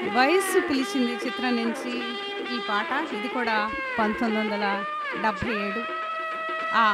వయస్సు పిలిచింది చిత్రం నుంచి ఈ పాట ఇది కూడా పంతొమ్మిది వందల డెబ్భై ఏడు ఆ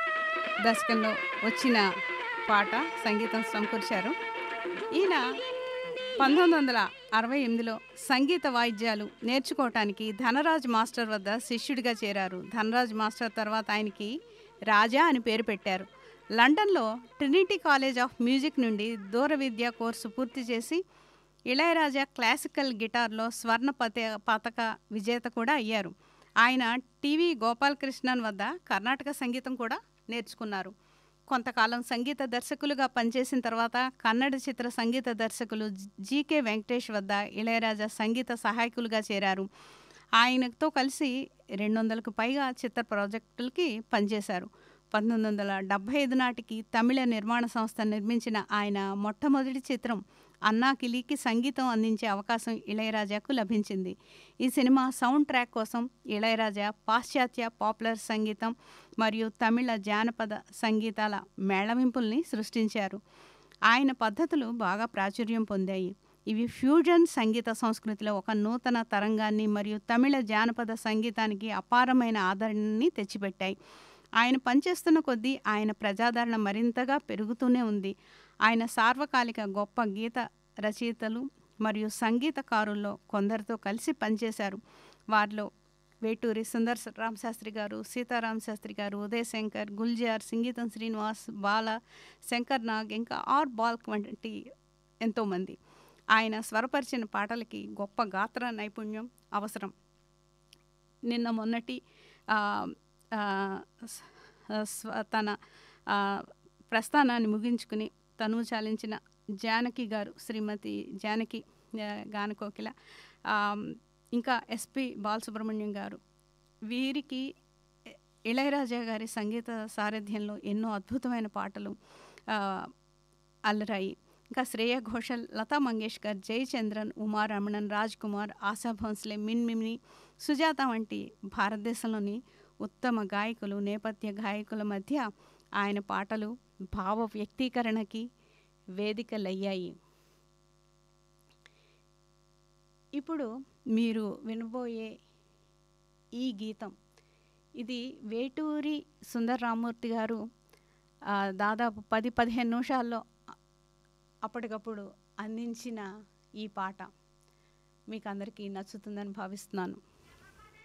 దశకంలో వచ్చిన పాట సంగీతం సమకూర్చారు ఈయన పంతొమ్మిది వందల అరవై ఎనిమిదిలో సంగీత వాయిద్యాలు నేర్చుకోవటానికి ధనరాజ్ మాస్టర్ వద్ద శిష్యుడిగా చేరారు ధనరాజ్ మాస్టర్ తర్వాత ఆయనకి రాజా అని పేరు పెట్టారు లండన్లో ట్రినిటీ కాలేజ్ ఆఫ్ మ్యూజిక్ నుండి దూర విద్య కోర్సు పూర్తి చేసి ఇళయరాజా క్లాసికల్ గిటార్లో స్వర్ణ పత పతక విజేత కూడా అయ్యారు ఆయన టీవీ గోపాలకృష్ణన్ వద్ద కర్ణాటక సంగీతం కూడా నేర్చుకున్నారు కొంతకాలం సంగీత దర్శకులుగా పనిచేసిన తర్వాత కన్నడ చిత్ర సంగీత దర్శకులు జీకే వెంకటేష్ వద్ద ఇళయరాజా సంగీత సహాయకులుగా చేరారు ఆయనతో కలిసి రెండు వందలకు పైగా చిత్ర ప్రాజెక్టులకి పనిచేశారు పంతొమ్మిది వందల డెబ్భై ఐదు నాటికి తమిళ నిర్మాణ సంస్థ నిర్మించిన ఆయన మొట్టమొదటి చిత్రం అన్నాకిలికి సంగీతం అందించే అవకాశం ఇళయరాజాకు లభించింది ఈ సినిమా సౌండ్ ట్రాక్ కోసం ఇళయరాజా పాశ్చాత్య పాపులర్ సంగీతం మరియు తమిళ జానపద సంగీతాల మేళవింపుల్ని సృష్టించారు ఆయన పద్ధతులు బాగా ప్రాచుర్యం పొందాయి ఇవి ఫ్యూజన్ సంగీత సంస్కృతిలో ఒక నూతన తరంగాన్ని మరియు తమిళ జానపద సంగీతానికి అపారమైన ఆదరణని తెచ్చిపెట్టాయి ఆయన పనిచేస్తున్న కొద్దీ ఆయన ప్రజాదరణ మరింతగా పెరుగుతూనే ఉంది ఆయన సార్వకాలిక గొప్ప గీత రచయితలు మరియు సంగీతకారుల్లో కొందరితో కలిసి పనిచేశారు వారిలో వేటూరి సుందర్ రామశాస్త్రి గారు సీతారామ శాస్త్రి గారు ఉదయ్ శంకర్ గుల్జార్ సంగీతం శ్రీనివాస్ బాల శంకర్ నాగ్ ఇంకా ఆర్ బాల్క్ వంటి ఎంతోమంది ఆయన స్వరపరిచిన పాటలకి గొప్ప గాత్ర నైపుణ్యం అవసరం నిన్న మొన్నటి ఆ, ఆ, స- స్వ- తన ఆ, ప్రస్థానాన్ని ముగించుకుని తను చాలించిన జానకి గారు శ్రీమతి జానకి ఆ, గానకోకిల ఆ, ఇంకా ఎస్పి బాలసుబ్రహ్మణ్యం గారు వీరికి ఇళయరాజా గారి సంగీత సారథ్యంలో ఎన్నో అద్భుతమైన పాటలు ఆ, అల్లరాయి ఇంకా శ్రేయ ఘోషల్ లతా మంగేష్కర్ జయచంద్రన్ ఉమారమణన్ రాజ్ కుమార్ ఆశా భోన్స్లే మిన్మిని సుజాత వంటి భారతదేశంలోని ఉత్తమ గాయకులు నేపథ్య గాయకుల మధ్య ఆయన పాటలు భావ వ్యక్తీకరణకి వేదికలయ్యాయి ఇప్పుడు మీరు వినబోయే ఈ గీతం ఇది వేటూరి సుందర్ రామూర్తి గారు ఆ, దాదాపు పది పదిహేను నిమిషాల్లో అప్పటికప్పుడు అందించిన ఈ పాట మీకు అందరికీ నచ్చుతుందని భావిస్తున్నాను